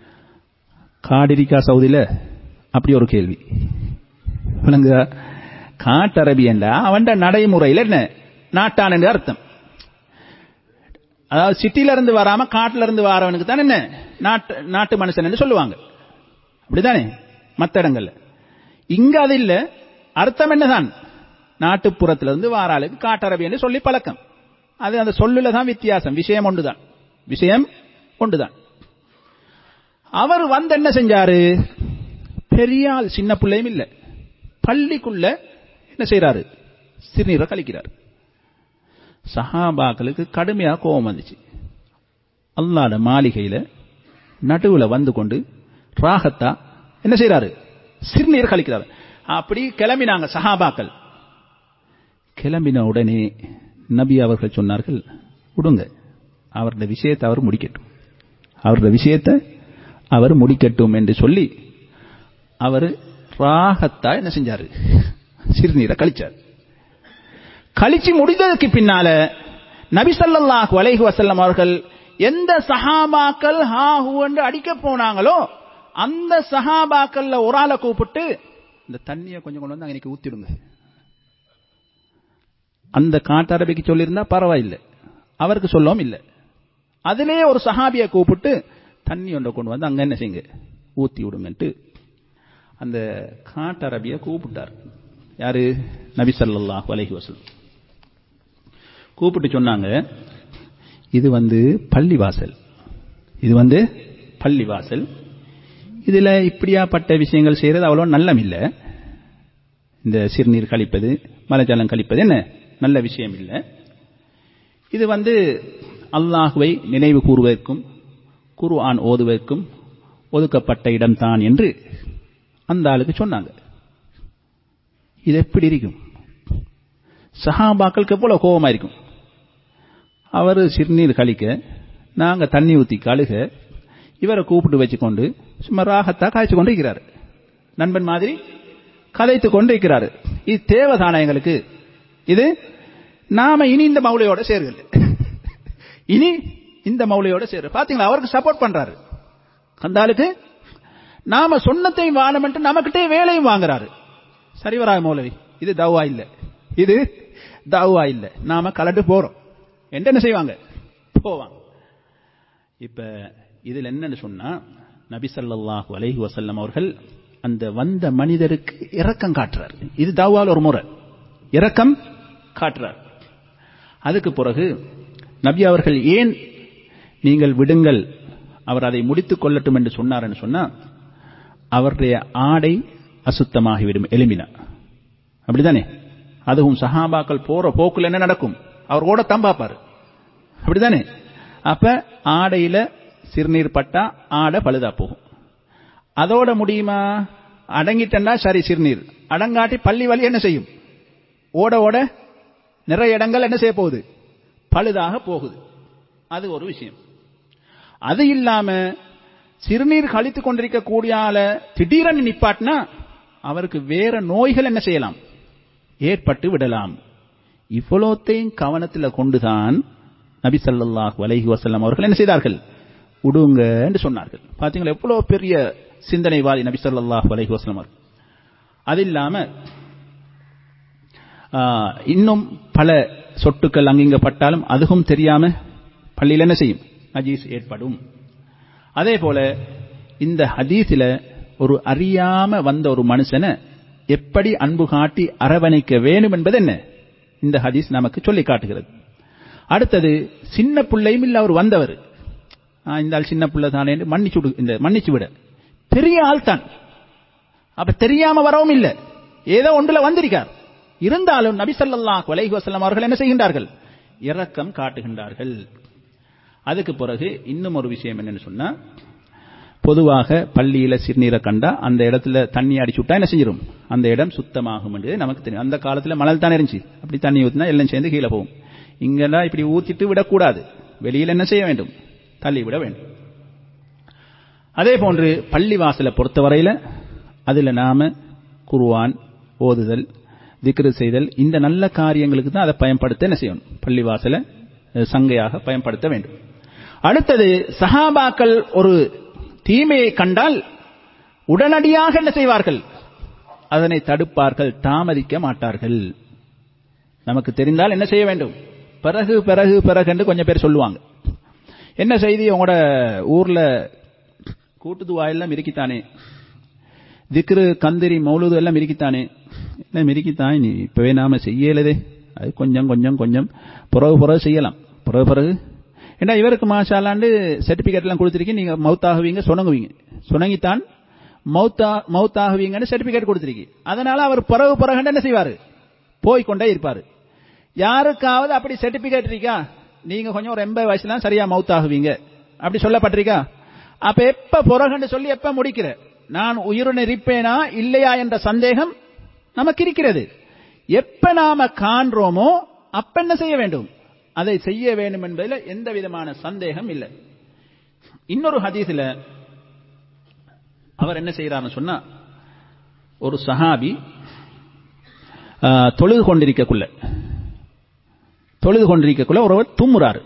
காடிரிக்கா சவுதியில அப்படி ஒரு கேள்வி விளங்குதா காட்டரபி என்றா அவன் நடைமுறையில் என்ன நாட்டான் என்று அர்த்தம் அதாவது சிட்டில இருந்து வராம காட்டுல இருந்து வரவனுக்கு தான் என்ன நாட்டு நாட்டு மனுஷன் என்று சொல்லுவாங்க அப்படிதானே மத்த இடங்கள்ல இங்க அது இல்ல அர்த்தம் என்னதான் நாட்டுப்புறத்திலிருந்து வாராளுக்கு காட்டரபி என்று சொல்லி பழக்கம் அது அந்த சொல்லுல தான் வித்தியாசம் விஷயம் ஒன்றுதான் விஷயம் ஒன்றுதான் அவர் வந்து என்ன செஞ்சாரு பெரிய ஆள் சின்ன பிள்ளையும் இல்ல பள்ளிக்குள்ள என்ன செய்யறாரு சிறுநீரை கழிக்கிறார் சஹாபாக்களுக்கு கடுமையா கோபம் வந்துச்சு அல்லாட மாளிகையில நடுவுல வந்து கொண்டு ராகத்தா என்ன செய்யறாரு சிறுநீர் கழிக்கிறார் அப்படி கிளம்பினாங்க சஹாபாக்கள் கிளம்பின உடனே நபி அவர்கள் சொன்னார்கள் விடுங்க அவருடைய விஷயத்தை அவர் முடிக்கட்டும் அவருடைய விஷயத்தை அவர் முடிக்கட்டும் என்று சொல்லி அவர் ராகத்தா என்ன செஞ்சாரு சிறுநீரை கழிச்சார் கழிச்சு முடிந்ததுக்கு பின்னால நபி ஸல்லல்லாஹு அலைஹி வஸல்லம் அவர்கள் எந்த சஹாபாக்கள் ஹா ஹூ என்று அடிக்க போனாங்களோ அந்த சஹாபாக்கள்ல ஒரு ஆளை கூப்பிட்டு இந்த தண்ணியை கொஞ்சம் கொண்டு வந்து அன்னைக்கு ஊத்திடுங்க அந்த காட்டரபிக்கு சொல்லியிருந்தா பரவாயில்லை அவருக்கு சொல்லவும் இல்லை அதிலே ஒரு சஹாபியை கூப்பிட்டு தண்ணி ஒன்றை கொண்டு வந்து அங்க என்ன செய்யுங்க ஊத்தி விடுங்கன்ட்டு அந்த காட்டரபியை கூப்பிட்டார் யாரு நபி ஸல்லல்லாஹு அலைஹி வஸல்லம் கூப்பிட்டு சொன்னாங்க இது வந்து பள்ளிவாசல் இது வந்து பள்ளிவாசல் இதுல இப்படியாப்பட்ட விஷயங்கள் செய்யறது அவ்வளோ நல்லம் இல்லை இந்த சிறுநீர் கழிப்பது மலஜலம் கழிப்பது என்ன நல்ல விஷயம் இல்லை இது வந்து அல்லாஹுவை நினைவு கூறுவதற்கும் குர்ஆன் ஓதுவதற்கும் ஒதுக்கப்பட்ட இடம்தான் என்று அந்த ஆளுக்கு சொன்னாங்க இது எப்படி இருக்கும் சஹாபாக்களுக்கு எவ்வளவு கோபமா இருக்கும் அவர் சிறுநீர் கழிக்க நாங்க தண்ணி ஊத்தி கழுக இவரை கூப்பிட்டு வச்சுக்கொண்டு சும்மா ராகத்தா காய்ச்சி கொண்டு இருக்கிறாரு நண்பன் மாதிரி கதைத்து கொண்டு இருக்கிறாரு இது தேவைதான எங்களுக்கு இது நாம இனி இந்த மௌளையோட சேருகல இனி இந்த மௌளையோட சேரு பாத்தீங்களா அவருக்கு சப்போர்ட் பண்றாரு அந்த ஆளுக்கு நாம சொன்னத்தையும் வாழமென்று நமக்கிட்டே வேலையும் வாங்குறாரு சரிவராய மௌலவி இது தவா இல்ல இது தவா இல்ல நாம கலட்டு போறோம் என்று என்ன செய்வாங்க போவாங்க இப்ப இதுல என்னன்னு சொன்னா நபி ஸல்லல்லாஹு அலைஹி வஸல்லம் அவர்கள் அந்த வந்த மனிதருக்கு இரக்கம் காட்டுறார் இது தாவால் ஒரு முறை இரக்கம் காட்டுறார் அதுக்கு பிறகு நபி அவர்கள் ஏன் நீங்கள் விடுங்கள் அவர் அதை முடித்துக் கொள்ளட்டும் என்று சொன்னார் சொன்னா அவருடைய ஆடை அசுத்தமாகிவிடும் எலுமினா அப்படிதானே அதுவும் சஹாபாக்கள் போற போக்குல என்ன நடக்கும் அவர் ஓட தம்பாப்பாரு அப்படிதானே அப்ப ஆடையில சிறுநீர் பட்டா ஆடை பழுதா போகும் அதோட முடியுமா அடங்கிட்டா சரி சிறுநீர் அடங்காட்டி பள்ளி வலி என்ன செய்யும் ஓட ஓட நிறைய இடங்கள் என்ன செய்ய போகுது பழுதாக போகுது அது ஒரு விஷயம் அது இல்லாம சிறுநீர் கழித்துக் கொண்டிருக்க கூடிய ஆள திடீரென நிப்பாட்டினா அவருக்கு வேற நோய்கள் என்ன செய்யலாம் ஏற்பட்டு விடலாம் இவ்வளோத்தையும் கவனத்தில் கொண்டுதான் நபி ஸல்லல்லாஹு அலைஹி வஸல்லம் அவர்கள் என்ன செய்தார்கள் உடுங்க என்று சொன்னார்கள் பாத்தீங்களா எவ்வளவு பெரிய சிந்தனைவாதி நபி ஸல்லல்லாஹு அலைஹி வஸல்லம் அவர்கள் அது இல்லாம இன்னும் பல சொட்டுக்கள் அங்கிங்க பட்டாலும் அதுவும் தெரியாம பள்ளியில் என்ன செய்யும் நஜீஸ் ஏற்படும் அதே போல இந்த ஹதீஸில ஒரு அறியாம வந்த ஒரு மனுஷனை எப்படி அன்பு காட்டி அரவணைக்க வேணும் என்பது என்ன இந்த ஹதீஸ் நமக்கு சொல்லி காட்டுகிறது அடுத்தது சின்ன பிள்ளையும் இல்ல அவர் வந்தவர் இந்த ஆள் சின்ன பிள்ளை தானே மன்னிச்சு இந்த மன்னிச்சு விட பெரிய ஆள் தான் அப்ப தெரியாம வரவும் இல்லை ஏதோ ஒன்றுல வந்திருக்கார் இருந்தாலும் நபி ஸல்லல்லாஹு அலைஹி வஸல்லம் அவர்கள் என்ன செய்கின்றார்கள் இரக்கம் காட்டுகின்றார்கள் அதுக்கு பிறகு இன்னும் ஒரு விஷயம் என்னன்னு சொன்னா பொதுவாக பள்ளியில சிறுநீரை கண்டா அந்த இடத்துல தண்ணி அடிச்சு விட்டா என்ன செஞ்சிடும் அந்த இடம் சுத்தமாகும் என்று நமக்கு தெரியும் அந்த காலத்துல மணல் தானே இருந்துச்சு அப்படி தண்ணி ஊத்தினா எல்லாம் சேர்ந்து கீழே போகும் இங்கெல்லாம் இப்படி ஊத்திட்டு விடக்கூடாது வெளியில் என்ன செய்ய வேண்டும் தள்ளி விட வேண்டும் அதே போன்று பள்ளி வாசலை பொறுத்தவரையில அதுல நாம குருவான் ஓதுதல் திக்ரு செய்தல் இந்த நல்ல காரியங்களுக்கு தான் அதை பயன்படுத்த என்ன செய்யணும் பள்ளி வாசலை சங்கையாக பயன்படுத்த வேண்டும் அடுத்தது சஹாபாக்கள் ஒரு தீமையை கண்டால் உடனடியாக என்ன செய்வார்கள் அதனை தடுப்பார்கள் தாமதிக்க மாட்டார்கள் நமக்கு தெரிந்தால் என்ன செய்ய வேண்டும் பிறகு பிறகு பிறகு என்று கொஞ்சம் பேர் சொல்லுவாங்க என்ன செய்தி உங்களோட ஊர்ல கூட்டுதுவா எல்லாம் இருக்கித்தானே திக்ரு கந்திரி மௌலுது எல்லாம் இருக்கித்தானே என்ன மிரிக்கித்தான் நீ இப்பவே நாம செய்யலதே அது கொஞ்சம் கொஞ்சம் கொஞ்சம் பிறகு பிறகு செய்யலாம் பிறகு பிறகு ஏன்னா இவருக்கு மாஷாலாண்டு சர்டிபிகேட் எல்லாம் கொடுத்துருக்கீங்க நீங்க மவுத்தாகுவீங்க சொனங்குவீங்க சொனங்கித்தான் மவுத்தா மவுத்தாகுவீங்கன்னு சர்டிபிகேட் கொடுத்துருக்கீங்க அதனால அவர் பிறகு பிறகு என்ன செய்வாரு போய் கொண்டே இருப்பாரு யாருக்காவது அப்படி சர்டிபிகேட் இருக்கா நீங்க கொஞ்சம் ஒரு எண்பது வயசுலாம் சரியா மவுத்தாகுவீங்க அப்படி சொல்லப்பட்டிருக்கா அப்ப எப்ப பிறகுன்னு சொல்லி எப்ப முடிக்கிற நான் உயிருடன் இருப்பேனா இல்லையா என்ற சந்தேகம் நமக்கு இருக்கிறது எப்ப நாம காண்றோமோ அப்ப என்ன செய்ய வேண்டும் அதை செய்ய வேண்டும் என்பதில் எந்த விதமான சந்தேகம் இல்லை இன்னொரு ஹதீஸ்ல அவர் என்ன செய்யறாருன்னு சொன்னா ஒரு சஹாபி தொழுது கொண்டிருக்கக்குள்ள தொழுது கொண்டிருக்கக்குள்ள ஒருவர் தும்முறாரு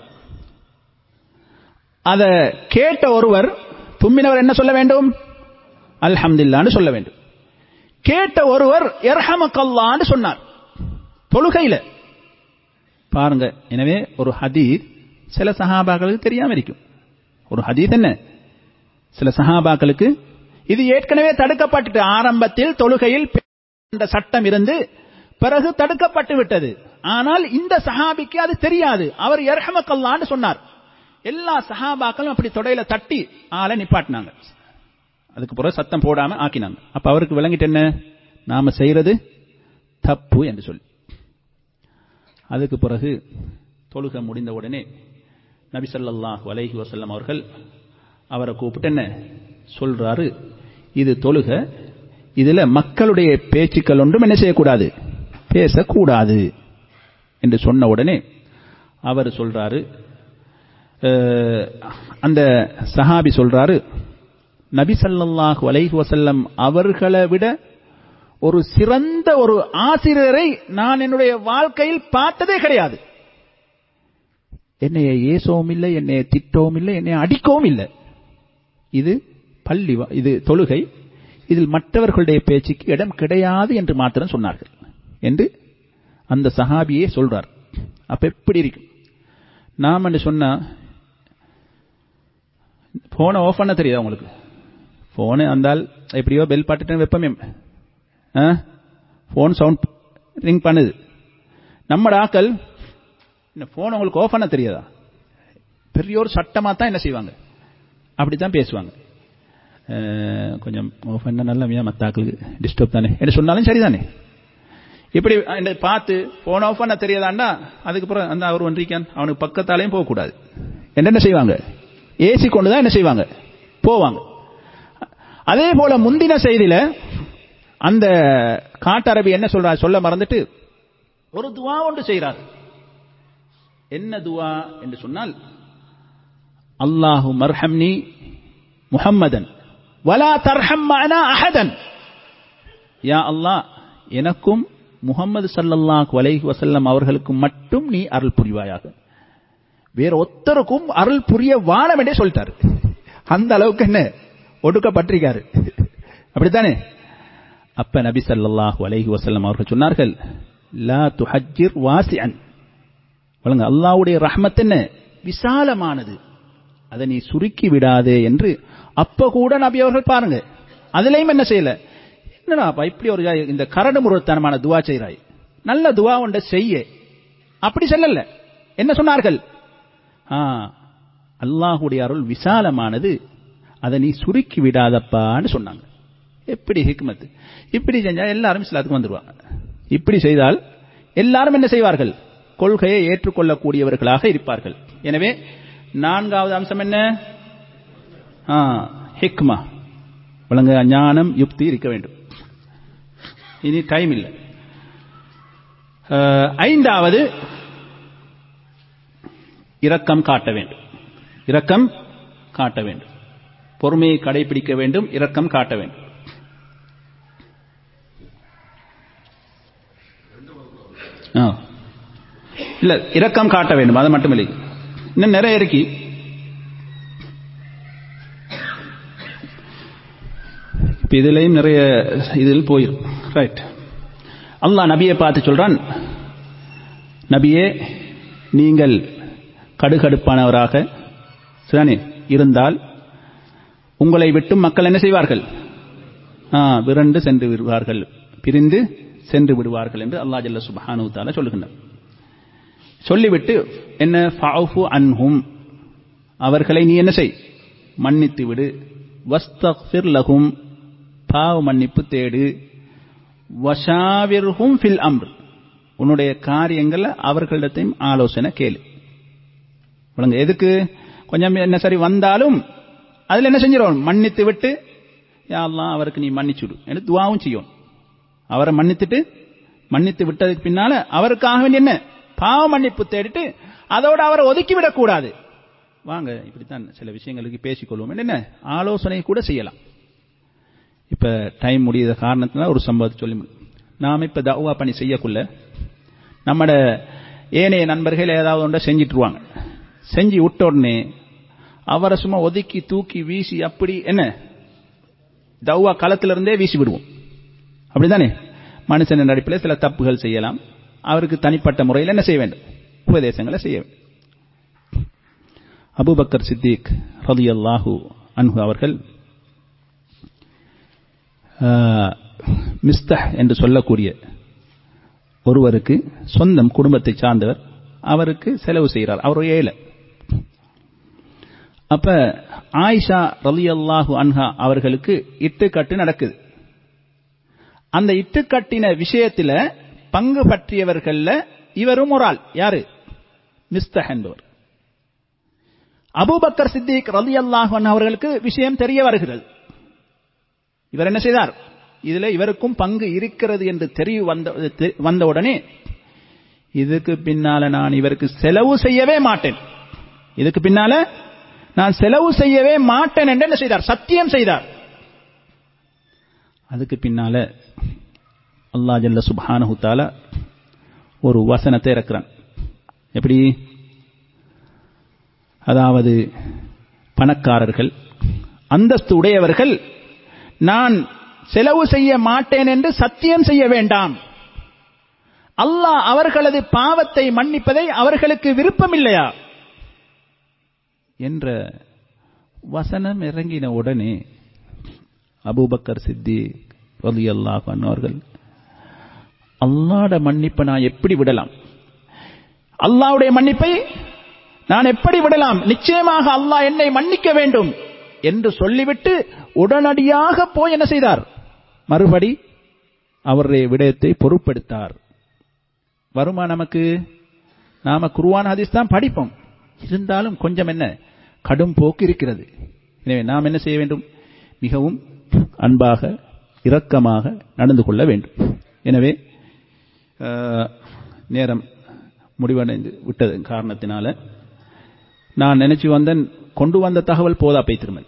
அத கேட்ட ஒருவர் தும்மினவர் என்ன சொல்ல வேண்டும் அல்ஹம்துல்லான்னு சொல்ல வேண்டும் கேட்ட ஒருவர் எர்ஹமக்கல்லான்னு சொன்னார் தொழுகையில பாருங்க எனவே ஒரு ஹதீத் சில சஹாபாக்களுக்கு தெரியாம இருக்கும் ஒரு ஹதீத் என்ன சில சஹாபாக்களுக்கு இது ஏற்கனவே தடுக்கப்பட்டு ஆரம்பத்தில் தொழுகையில் என்ற சட்டம் இருந்து பிறகு தடுக்கப்பட்டு விட்டது ஆனால் இந்த சஹாபிக்கு அது தெரியாது அவர் எர்ஹமக்கல்லான்னு சொன்னார் எல்லா சஹாபாக்களும் அப்படி தொடையில தட்டி ஆளை நிப்பாட்டினாங்க அதுக்கு பிறகு சத்தம் போடாம ஆக்கினாங்க அப்ப அவருக்கு விளங்கிட்டு என்ன நாம செய்யறது தப்பு என்று சொல்லி அதுக்கு பிறகு தொழுக முடிந்த உடனே நபி ஸல்லல்லாஹு அலைஹி வஸல்லம் அவர்கள் அவரை கூப்பிட்டு என்ன சொல்றாரு இது தொழுக இதுல மக்களுடைய பேச்சுக்கள் ஒன்றும் என்ன செய்யக்கூடாது பேசக்கூடாது என்று சொன்ன உடனே அவர் சொல்றாரு அந்த சஹாபி சொல்றாரு நபி ஸல்லல்லாஹு அலைஹி வஸல்லம் அவர்களை விட ஒரு சிறந்த ஒரு ஆசிரியரை நான் என்னுடைய வாழ்க்கையில் பார்த்ததே கிடையாது என்னைய ஏசவும் இல்லை என்னைய திட்டவும் இல்லை என்னைய அடிக்கவும் இல்லை இது பள்ளி இது தொழுகை இதில் மற்றவர்களுடைய பேச்சுக்கு இடம் கிடையாது என்று மாத்திரம் சொன்னார்கள் என்று அந்த சஹாபியே சொல்றார் அப்ப எப்படி இருக்கும் நாம் என்று சொன்னா போனை ஆஃப் பண்ண தெரியுதா உங்களுக்கு போனு அந்தால் எப்படியோ பெல் பாட்டுட்டு வெப்பமே ஃபோன் சவுண்ட் ரிங் பண்ணுது நம்ம ஆக்கள் இந்த ஃபோன் உங்களுக்கு ஆஃப் பண்ண தெரியாதா பெரிய ஒரு சட்டமாக தான் என்ன செய்வாங்க அப்படி தான் பேசுவாங்க கொஞ்சம் ஆஃப் பண்ண நல்லா மற்ற ஆக்களுக்கு டிஸ்டர்ப் தானே என்ன சொன்னாலும் சரிதானே இப்படி பார்த்து ஃபோன் ஆஃப் பண்ண தெரியாதாண்டா அதுக்கப்புறம் அந்த அவர் ஒன்றிக்கான் அவனுக்கு பக்கத்தாலேயும் போகக்கூடாது என்ன செய்வாங்க ஏசி கொண்டு தான் என்ன செய்வாங்க போவாங்க அதே போல முந்தின செய்தியில அந்த காட்டரபி என்ன சொல்றார் சொல்ல மறந்துட்டு ஒரு துவா ஒன்று செய்கிறார் என்ன துவா என்று சொன்னால் அல்லாஹு மர்ஹம்னி முஹம்மதன் வலா தர்ஹம் மஅனா அஹதன் யா அல்லாஹ் எனக்கும் முகமது சல்லல்லாஹு அலைஹி வஸல்லம் அவர்களுக்கும் மட்டும் நீ அருள் புரிவாயாக வேற ஒத்தருக்கும் அருள் புரிய வானம் என்றே சொல்லிட்டாரு அந்த அளவுக்கு என்ன ஒடுக்கப்பட்டிருக்காரு அப்படித்தானே அப்ப நபி சல்லாஹூ அலைஹி வசல்லம் அவர்கள் சொன்னார்கள் லா துஹஜிர் வாசிஅன் வழங்க அல்லாவுடைய ரஹ்மத் என்ன விசாலமானது அதை நீ சுருக்கி விடாதே என்று அப்ப கூட நபி அவர்கள் பாருங்க அதுலயும் என்ன செய்யல என்னடா இப்படி ஒரு இந்த கரடு முருத்தனமான துவா செய்கிறாய் நல்ல துவா ஒன்றை செய்ய அப்படி சொல்லல என்ன சொன்னார்கள் அல்லாஹுடைய அருள் விசாலமானது அதை நீ சுருக்கி விடாதப்பான்னு சொன்னாங்க எப்படி ஹிக்மத் இப்படி செஞ்சா எல்லாரும் இஸ்லாத்துக்கு வந்துருவாங்க இப்படி செய்தால் எல்லாரும் என்ன செய்வார்கள் கொள்கையை ஏற்றுக்கொள்ளக்கூடியவர்களாக இருப்பார்கள் எனவே நான்காவது அம்சம் என்ன ஹிக்மா வழங்க ஞானம் யுக்தி இருக்க வேண்டும் இனி டைம் இல்லை ஐந்தாவது இரக்கம் காட்ட வேண்டும் இரக்கம் காட்ட வேண்டும் பொறுமையை கடைபிடிக்க வேண்டும் இரக்கம் காட்ட வேண்டும் இல்ல இரக்கம் காட்ட வேண்டும் அது மட்டும் இல்லை இன்னும் நிறைய இருக்கு இப்ப இதுலயும் நிறைய இதில் போயிடும் ரைட் அல்லாஹ் நபியை பார்த்து சொல்றான் நபியே நீங்கள் கடுகடுப்பானவராக சரிதானே இருந்தால் உங்களை விட்டும் மக்கள் என்ன செய்வார்கள் ஆ, விரண்டு சென்று விடுவார்கள் பிரிந்து சென்று விடுவார்கள் என்று அல்லாஹ் ஜல்ல சுப்ஹானஹு வ தஆலா சொல்லுகின்றார் சொல்லிவிட்டு என்ன ஃபஅஃபு அன்ஹும் அவர்களை நீ என்ன செய் மன்னித்து விடு வஸ்தக்ஃபிர் லஹும் பாவ மன்னிப்பு தேடு வஷாவிர்ஹும் ஃபில் அம்ர் உன்னுடைய காரியங்கள்ல அவர்களிடத்தையும் ஆலோசனை கேளு விளங்க எதுக்கு கொஞ்சம் என்ன சரி வந்தாலும் அதுல என்ன செஞ்சிடும் மன்னித்து விட்டு யா அல்லாஹ் அவருக்கு நீ மன்னிச்சுடு என்று துவாவும் செய்யும் அவரை மன்னித்துட்டு மன்னித்து விட்டதுக்கு பின்னால அவருக்காக வேண்டிய என்ன பாவ மன்னிப்பு தேடிட்டு அதோட அவரை ஒதுக்கி விடக்கூடாது வாங்க இப்படித்தான் சில விஷயங்களுக்கு பேசிக்கொள்வோம் என்ன ஆலோசனை கூட செய்யலாம் இப்ப டைம் முடியாத காரணத்தினால ஒரு சம்பவத்தை சொல்லி மு- நாம இப்ப தவா பணி செய்யக்குள்ள நம்மட ஏனைய நண்பர்கள் ஏதாவது ஒன்றை செஞ்சிட்டுருவாங்க செஞ்சு விட்ட உடனே அவரை சும்மா ஒதுக்கி தூக்கி வீசி அப்படி என்ன தௌவா களத்துல இருந்தே வீசி விடுவோம் அப்படிதானே மனுஷன் நடிப்பில் சில தப்புகள் செய்யலாம் அவருக்கு தனிப்பட்ட முறையில் என்ன செய்ய வேண்டும் உபதேசங்களை செய்ய வேண்டும் அபூபக்கர் சித்திக் ரலியல்லாஹு அன்ஹு அவர்கள் ஆஹ், மிஸ்தஹ் என்று சொல்லக்கூடிய ஒருவருக்கு சொந்தம் குடும்பத்தை சார்ந்தவர் அவருக்கு செலவு செய்கிறார் அவர் ஒரு ஏழை அப்ப ஆயிஷா ரலியல்லாஹு அன்ஹா அவர்களுக்கு இட்டுக்கட்டு நடக்குது அந்த இட்டுக்கட்டின விஷயத்துல பங்கு பற்றியவர்கள்ல இவரும் ஒரு ஆள் யாரு மிஸ்தஹ் என்பவர் அபூபக்கர் சித்திக் ரலியல்லாஹு அன்ஹு அவர்களுக்கு விஷயம் தெரிய வருகிறது இவர் என்ன செய்தார் இதுல இவருக்கும் பங்கு இருக்கிறது என்று தெரிய வந்த தெ- வந்தவுடனே இதுக்கு பின்னால நான் இவருக்கு செலவு செய்யவே மாட்டேன் இதுக்கு பின்னால நான் செலவு செய்யவே மாட்டேன் என்று என்ன செய்தார் சத்தியம் செய்தார் அதுக்கு பின்னால அல்லாஹ் ஜல்ல சுப்ஹானஹு தஆலா ஒரு வசனத்தை இறக்குறான் எப்படி அதாவது பணக்காரர்கள் அந்தஸ்து உடையவர்கள் நான் செலவு செய்ய மாட்டேன் என்று சத்தியம் செய்ய வேண்டாம் அல்லாஹ் அவர்களது பாவத்தை மன்னிப்பதை அவர்களுக்கு விருப்பமில்லையா என்ற வசனம் இறங்கின உடனே அபூபக்கர் சித்தி ரலியல்லாஹு அன்ஹு அவர்கள் அல்லாஹ்ட மன்னிப்பை நான் எப்படி விடலாம் அல்லாஹ்வுடைய மன்னிப்பை நான் எப்படி விடலாம் நிச்சயமாக அல்லாஹ் என்னை மன்னிக்க வேண்டும் என்று சொல்லிவிட்டு உடனடியாக போய் என்ன செய்தார் மறுபடி அவருடைய விடயத்தை பொருட்படுத்தார் வருமா நமக்கு நாம குருவான் ஹதீஸ் தான் படிப்போம் இருந்தாலும் கொஞ்சம் என்ன கடும் போக்கு இருக்கிறது எனவே நாம் என்ன செய்ய வேண்டும் மிகவும் அன்பாக இரக்கமாக நடந்து கொள்ள வேண்டும் எனவே அஹ், நேரம் முடிவடைந்து விட்டது காரணத்தினால நான் நினைச்சு வந்தேன் கொண்டு வந்த தகவல் போதா போய்த்திருமேன்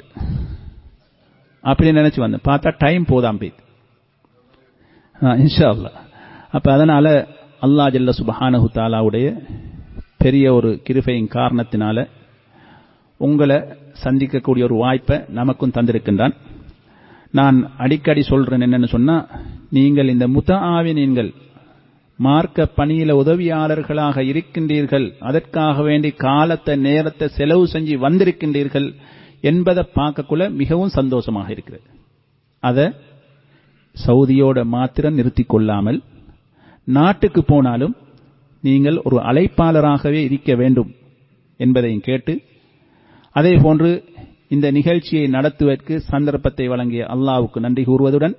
அப்படி நினைச்சு வந்தேன் பார்த்தா டைம் போதாம் போய்த்து இன்ஷா அல்லாஹ் அப்ப அதனால அல்லாஹ் ஜல்ல சுபஹானஹு தாலாவுடைய பெரிய ஒரு கிருபையின் காரணத்தினால உங்களை சந்திக்கக்கூடிய ஒரு வாய்ப்பை நமக்கும் தந்திருக்கின்றான் நான் அடிக்கடி சொல்றேன் என்னன்னு சொன்னா நீங்கள் இந்த முத ஆவினீன்கள் மார்க்க பணியில உதவியாளர்களாக இருக்கின்றீர்கள் அதற்காக வேண்டி காலத்தை நேரத்தை செலவு செஞ்சு வந்திருக்கின்றீர்கள் என்பதை பார்க்கக்குள்ள மிகவும் சந்தோஷமாக இருக்கிறது அதை சவுதியோட மாத்திரம் நிறுத்திக் கொள்ளாமல் நாட்டுக்கு போனாலும் நீங்கள் ஒரு அழைப்பாளராகவே இருக்க வேண்டும் என்பதையும் கேட்டு அதே போன்று இந்த நிகழ்ச்சியை நடத்துவதற்கு சந்தர்ப்பத்தை வழங்கிய அல்லாஹ்வுக்கு நன்றி கூறுவதுடன்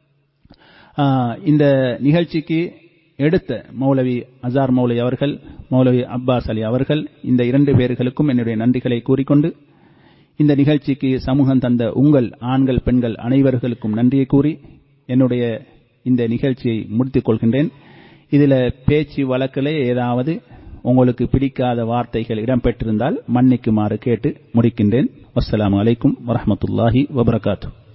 ஆ, இந்த நிகழ்ச்சிக்கு எடுத்த மௌலவி அசார் மௌலவி அவர்கள் மௌலவி அப்பாஸ் அலி அவர்கள் இந்த இரண்டு பேர்களுக்கும் என்னுடைய நன்றிகளை கூறிக்கொண்டு இந்த நிகழ்ச்சிக்கு சமூகம் தந்த உங்கள் ஆண்கள் பெண்கள் அனைவர்களுக்கும் நன்றியை கூறி என்னுடைய இந்த நிகழ்ச்சியை முடித்துக் கொள்கின்றேன் இதில் பேச்சு வழக்கிலே ஏதாவது உங்களுக்கு பிடிக்காத வார்த்தைகள் இடம்பெற்றிருந்தால் மன்னிக்குமாறு கேட்டு முடிக்கின்றேன் வஸ்ஸலாமு அலைக்கும் வரஹ்மத்துல்லாஹி வபரகாத்து